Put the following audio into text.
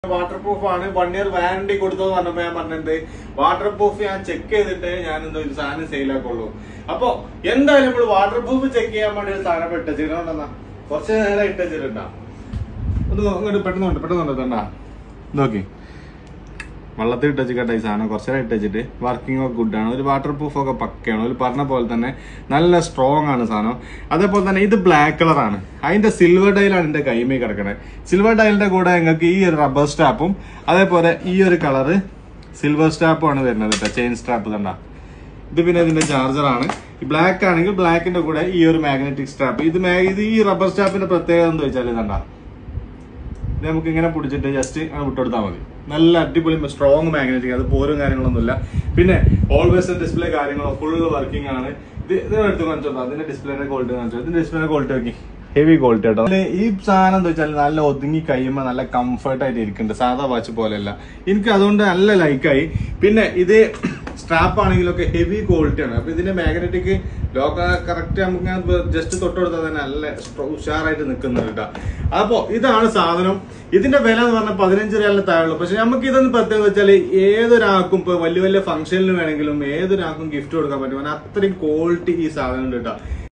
water waterproof ആണ് one year warranty കൊടുത്തത് പറഞ്ഞപ്പോ ഞാൻ പറഞ്ഞിട്ടുണ്ട് വാട്ടർ പ്രൂഫ് ഞാൻ ചെക്ക് ചെയ്തിട്ട് ഞാൻ എന്തോ ഒരു സാധനം സെയിൽ ആക്കുള്ളൂ അപ്പൊ എന്തായാലും നമ്മൾ വാട്ടർ പ്രൂഫ് ചെക്ക് ചെയ്യാൻ വേണ്ടി ഒരു സാധനം ഇട്ടുണ്ടെന്നാ കുറച്ച് നേരം ഇട്ടുണ്ടാ ഒന്ന് ഇങ്ങോട്ട് പെട്ടെന്ന് കൊണ്ട് പെട്ടെന്ന് കൊണ്ടുവരണ്ടാ നോക്കി വെള്ളത്തിൽ ഇട്ട് കേട്ടോ ഈ സാധനം കുറച്ച് നേരം ഇട്ട് വെച്ചിട്ട് വർക്കിംഗ് ഒക്കെ ഗുഡ് ആണ് ഒരു വാട്ടർ പ്രൂഫ് ഒക്കെ പക്കയാണ് ഒരു പറഞ്ഞ പോലെ തന്നെ നല്ല സ്ട്രോങ് ആണ് സാധനം അതേപോലെ തന്നെ ഇത് ബ്ലാക്ക് കളറാണ് അതിന്റെ സിൽവർ ഡൈലാണ് എന്റെ കൈമേ കിടക്കണത് സിൽവർ ഡൈലിന്റെ കൂടെ നിങ്ങൾക്ക് ഈ ഒരു റബ്ബർ സ്റ്റാപ്പും അതേപോലെ ഈ ഒരു കളറ് സിൽവർ സ്റ്റാപ്പും ആണ് വരുന്നത് കേട്ടോ ചെയിൻ സ്ട്രാപ്പ് കണ്ട ഇത് പിന്നെ ഇതിന്റെ ചാർജർ ആണ് ബ്ലാക്ക് ആണെങ്കിൽ ബ്ലാക്കിന്റെ കൂടെ ഈ ഒരു മാഗ്നറ്റിക് സ്ട്രാപ്പ് ഇത് മാ- ഇത് ഈ റബ്ബർ സ്റ്റാപ്പിന്റെ പ്രത്യേകത എന്താ വെച്ചാൽ ഇതണ്ട ഇത് നമുക്ക് ഇങ്ങനെ പിടിച്ചിട്ട് ജസ്റ്റ് വിട്ടുകൊടുത്താൽ മതി നല്ല അടിപൊളി സ്ട്രോങ് മാഗ്നറ്റിക് അത് പോരും കാര്യങ്ങളൊന്നുമില്ല പിന്നെ ഓൾവേസ് ഡിസ്പ്ലേ കാര്യങ്ങളോ ഫുൾ വർക്കിംഗ് ആണ് ഇത് ഇത് എടുത്ത് കാണിച്ചോ അതിന്റെ ഡിസ്പ്ലേന്റെ ക്വാളിറ്റി കാണിച്ചോ ഇതിന്റെ ഡിസ്പ്ലേന്റെ ക്വാളിറ്റി നോക്കി ഹെവി ക്വാളിറ്റി കേട്ടോ അതില് ഈ സാധനം എന്താ വെച്ചാൽ നല്ല ഒതുങ്ങി കഴിയുമ്പോൾ നല്ല കംഫർട്ട് ആയിട്ട് ഇരിക്കുന്നുണ്ട് സാധാ വാച്ച് പോലെയല്ല എനിക്ക് അതുകൊണ്ട് നല്ല ലൈക്കായി പിന്നെ ഇത് സ്ട്രാപ്പ് ആണെങ്കിലൊക്കെ ഹെവി ക്വാളിറ്റി ആണ് അപ്പൊ ഇതിന്റെ മാഗ്നറ്റിക് ലോക്ക കറക്റ്റ് നമുക്ക് ജസ്റ്റ് തൊട്ടുകൊടുത്താൽ തന്നെ നല്ല സ്ട്രോ- ഉഷാറായിട്ട് നിൽക്കുന്നുണ്ട് കേട്ടോ അപ്പോ ഇതാണ് സാധനം ഇതിന്റെ വില എന്ന് പറഞ്ഞാൽ പതിനഞ്ച് രൂപയിലെ താഴെ പക്ഷെ നമുക്ക് ഇതൊന്ന് പ്രത്യേകത വെച്ചാൽ ഏതൊരാൾക്കും ഇപ്പൊ വലിയ വലിയ ഫംഗ്ഷനിൽ വേണമെങ്കിലും ഏതൊരാൾക്കും ഗിഫ്റ്റ് കൊടുക്കാൻ പറ്റും കാരണം അത്രയും ക്വാളിറ്റി ഈ സാധനം ഉണ്ട് കേട്ടോ